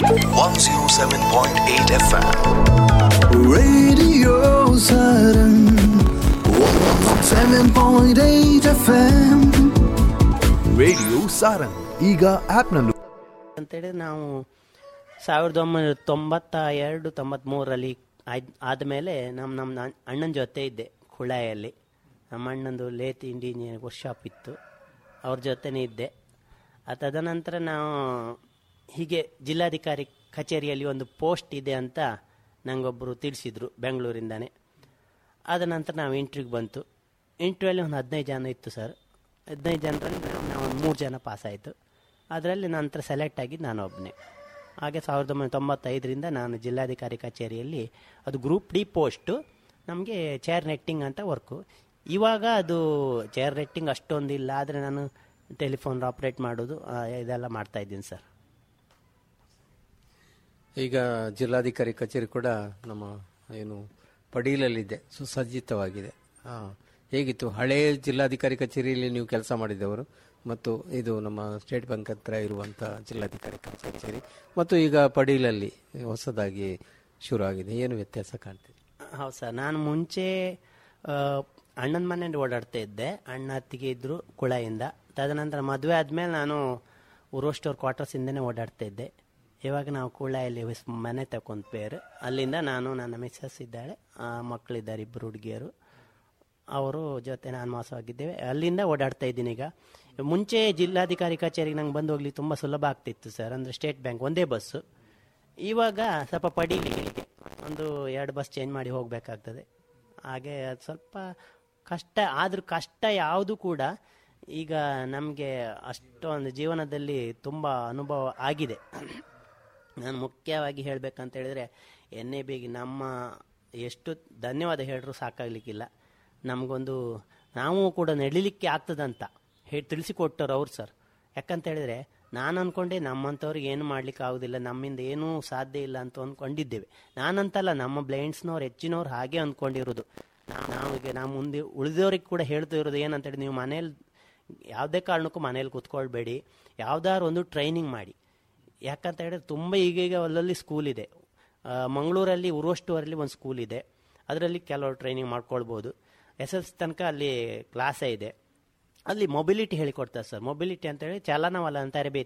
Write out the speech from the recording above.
107.8 FM. Radio Saturn 107.8 FM radio Sarang ಈಗ ಆಪ್ನಲ್ಲೂ ಅಂತೇಳಿ ನಾವು ಸಾವಿರದ ಒಂಬೈನೂರ ತೊಂಬತ್ತ ಎರಡು ತೊಂಬತ್ತ್ಮೂರರಲ್ಲಿ ಆಯ್ತು ಆದಮೇಲೆ ನಮ್ಮ ನಮ್ಮ ಅಣ್ಣನ ಜೊತೆ ಇದ್ದೆ ಕುಳಾಯಲ್ಲಿ ನಮ್ಮ ಅಣ್ಣಂದು ಲೇತ್ ಇಂಡಿಯನ್ ವರ್ಕ್ಶಾಪ್ ಇತ್ತು ಅವ್ರ ಜೊತೆನೇ ಇದ್ದೆ ಆ ತದನಂತರ ನಾವು ಹೀಗೆ ಜಿಲ್ಲಾಧಿಕಾರಿ ಕಚೇರಿಯಲ್ಲಿ ಒಂದು ಪೋಸ್ಟ್ ಇದೆ ಅಂತ ನನಗೊಬ್ಬರು ತಿಳಿಸಿದರು ಬೆಂಗಳೂರಿಂದನೇ ಆದ ನಂತರ ನಾವು ಇಂಟ್ರ್ಯೂಗೆ ಬಂತು ಇಂಟ್ರ್ಯೂವಲ್ಲಿ ಒಂದು ಹದಿನೈದು ಜನ ಇತ್ತು ಸರ್ ಹದಿನೈದು ಜನರಲ್ಲಿ ನಾವು ನಾವು ಒಂದು ಮೂರು ಜನ ಪಾಸ್ ಆಯಿತು ಅದರಲ್ಲಿ ನಂತರ ಸೆಲೆಕ್ಟ್ ಆಗಿದ್ದು ನಾನು ಒಬ್ಬನೇ ಹಾಗೆ ಸಾವಿರದ ಒಂಬೈನೂರ ತೊಂಬತ್ತೈದರಿಂದ ನಾನು ಜಿಲ್ಲಾಧಿಕಾರಿ ಕಚೇರಿಯಲ್ಲಿ ಅದು ಗ್ರೂಪ್ ಡಿ ಪೋಸ್ಟು ನಮಗೆ ಚೇರ್ ನೆಟ್ಟಿಂಗ್ ಅಂತ ವರ್ಕು ಇವಾಗ ಅದು ಚೇರ್ ನೆಟ್ಟಿಂಗ್ ಅಷ್ಟೊಂದಿಲ್ಲ ಆದರೆ ನಾನು ಟೆಲಿಫೋನ್ ಆಪ್ರೇಟ್ ಮಾಡೋದು ಆ, ಇದೆಲ್ಲ ಮಾಡ್ತಾ ಇದ್ದೀನಿ ಸರ್ ಈಗ ಜಿಲ್ಲಾಧಿಕಾರಿ ಕಚೇರಿ ಕೂಡ ನಮ್ಮ ಏನು ಪಡೀಲಲ್ಲಿದೆ ಸುಸಜ್ಜಿತವಾಗಿದೆ ಆ, ಹೇಗಿತ್ತು ಹಳೆಯ ಜಿಲ್ಲಾಧಿಕಾರಿ ಕಚೇರಿಯಲ್ಲಿ ನೀವು ಕೆಲಸ ಮಾಡಿದವರು ಮತ್ತು ಇದು ನಮ್ಮ ಸ್ಟೇಟ್ ಬ್ಯಾಂಕ್ ಹತ್ರ ಇರುವಂಥ ಜಿಲ್ಲಾಧಿಕಾರಿ ಕಚೇರಿ ಮತ್ತು ಈಗ ಪಡೀಲಲ್ಲಿ ಹೊಸದಾಗಿ ಶುರು ಆಗಿದೆ ಏನು ವ್ಯತ್ಯಾಸ ಕಾಣ್ತಿದೆ ಹೌದು ಸರ್ ನಾನು ಮುಂಚೆ ಅಣ್ಣನ ಮನೆಯಲ್ಲಿ ಓಡಾಡ್ತಾ ಇದ್ದೆ ಅಣ್ಣ ಅತ್ತಿಗೆ ಇದ್ದರು ಕುಳಾಯಿಂದ ತದನಂತರ ಮದುವೆ ಆದಮೇಲೆ ನಾನು ಉರೋಸ್ಟೋರ್ ಕ್ವಾರ್ಟರ್ಸಿಂದನೇ ಓಡಾಡ್ತಾ ಇದ್ದೆ ಇವಾಗ ನಾವು ಕುಳಾಯಲ್ಲಿ ಹೊಸ ಮನೆ ತಗೊಂಡು ಪೇರು ಅಲ್ಲಿಂದ ನಾನು ನನ್ನ ಮಿಸ್ಸಸ್ ಇದ್ದಾಳೆ ಆ, ಮಕ್ಕಳಿದ್ದಾರೆ ಇಬ್ಬರು ಹುಡುಗಿಯರು ಅವರು ಜೊತೆ ನಾನು ಮಾಸವಾಗಿದ್ದೇವೆ ಅಲ್ಲಿಂದ ಓಡಾಡ್ತಾ ಇದ್ದೀನಿ ಈಗ ಮುಂಚೆ ಜಿಲ್ಲಾಧಿಕಾರಿ ಕಚೇರಿಗೆ ನಂಗೆ ಬಂದು ಹೋಗ್ಲಿಕ್ಕೆ ತುಂಬ ಸುಲಭ ಆಗ್ತಿತ್ತು ಸರ್ ಅಂದರೆ ಸ್ಟೇಟ್ ಬ್ಯಾಂಕ್ ಒಂದೇ ಬಸ್ಸು ಇವಾಗ ಸ್ವಲ್ಪ ಪಡೀಲಿಕ್ಕೆ ಒಂದು ಎರಡು ಬಸ್ ಚೇಂಜ್ ಮಾಡಿ ಹೋಗಬೇಕಾಗ್ತದೆ ಹಾಗೆ ಅದು ಸ್ವಲ್ಪ ಕಷ್ಟ ಆದರೂ ಕಷ್ಟ ಯಾವುದು ಕೂಡ ಈಗ ನಮಗೆ ಅಷ್ಟೊಂದು ಜೀವನದಲ್ಲಿ ತುಂಬ ಅನುಭವ ಆಗಿದೆ ನಾನು ಮುಖ್ಯವಾಗಿ ಹೇಳಬೇಕಂತ ಹೇಳಿದರೆ ಎನ್ ಎ ಬಿಗೆ ನಮ್ಮ ಎಷ್ಟು ಧನ್ಯವಾದ ಹೇಳಿದ್ರು ಸಾಕಾಗಲಿಕ್ಕಿಲ್ಲ ನಮಗೊಂದು ನಾವು ಕೂಡ ನಡಿಲಿಕ್ಕೆ ಆಗ್ತದಂತ ಹೇಳಿ ತಿಳಿಸಿಕೊಟ್ಟರು ಅವ್ರು ಸರ್ ಯಾಕಂತ ಹೇಳಿದ್ರೆ ನಾನು ಅನ್ಕೊಂಡೆ ನಮ್ಮಂಥವ್ರಿಗೆ ಏನು ಮಾಡ್ಲಿಕ್ಕೆ ಆಗೋದಿಲ್ಲ ನಮ್ಮಿಂದ ಏನೂ ಸಾಧ್ಯ ಇಲ್ಲ ಅಂತ ಅಂದ್ಕೊಂಡಿದ್ದೇವೆ ನಾನಂತಲ್ಲ ನಮ್ಮ ಬ್ಲೈಂಡ್ಸ್ನವ್ರು ಹೆಚ್ಚಿನವ್ರು ಹಾಗೆ ಅಂದ್ಕೊಂಡಿರೋದು ನಾವು ನಾವೀಗ ನಾವು ಮುಂದೆ ಉಳಿದವ್ರಿಗೆ ಕೂಡ ಹೇಳ್ತಾ ಇರೋದು ಏನಂತೇಳಿ ನೀವು ಮನೇಲಿ ಯಾವುದೇ ಕಾರಣಕ್ಕೂ ಮನೇಲಿ ಕೂತ್ಕೊಳ್ಬೇಡಿ ಯಾವ್ದಾದ್ರು ಒಂದು ಟ್ರೈನಿಂಗ್ ಮಾಡಿ ಯಾಕಂತ ಹೇಳಿದ್ರೆ ತುಂಬ ಈಗೀಗ ಅಲ್ಲಲ್ಲಿ ಸ್ಕೂಲ್ ಇದೆ ಆ, ಮಂಗಳೂರಲ್ಲಿ ಉರುವಷ್ಟುವರಲ್ಲಿ ಒಂದು ಸ್ಕೂಲ್ ಇದೆ ಅದರಲ್ಲಿ ಕೆಲವರು ಟ್ರೈನಿಂಗ್ ಮಾಡ್ಕೊಳ್ಬೋದು ಎಸ್ ಎಸ್ ತನಕ ಅಲ್ಲಿ ಕ್ಲಾಸೇ ಇದೆ ಅಲ್ಲಿ ಮೊಬಿಲಿಟಿ ಹೇಳಿಕೊಡ್ತಾರೆ ಸರ್ ಮೊಬಿಲಿಟಿ ಅಂತೇಳಿ ಚಲನವಲನ ತರಬೇತಿ